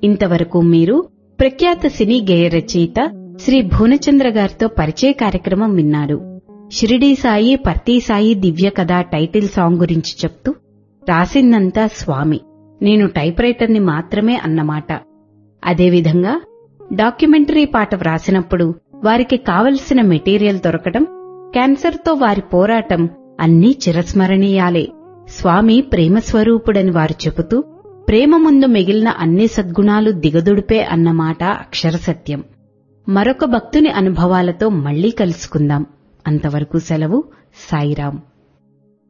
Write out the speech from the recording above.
ఇంతవరకు మీరు ప్రఖ్యాత సినీ గేయ రచయిత శ్రీ భువనచంద్ర గారితో పరిచయ కార్యక్రమం విన్నారు షిరిడీ సాయి పర్తీ సాయి దివ్య కథ టైటిల్ సాంగ్ గురించి చెప్తూ రాసిందంతా స్వామి నేను టైప్ రైటర్ని మాత్రమే అన్నమాట అదేవిధంగా డాక్యుమెంటరీ పాట వ్రాసినప్పుడు వారికి కావలసిన మెటీరియల్ దొరకడం క్యాన్సర్తో వారి పోరాటం అన్నీ చిరస్మరణీయాలే స్వామి ప్రేమ స్వరూపుడని వారు చెబుతూ ప్రేమ ముందు మిగిలిన అన్ని సద్గుణాలు దిగదుడిపే అన్నమాట అక్షర సత్యం మరొక భక్తుని అనుభవాలతో మళ్లీ కలుసుకుందాం అంతవరకు సెలవు సాయిరాం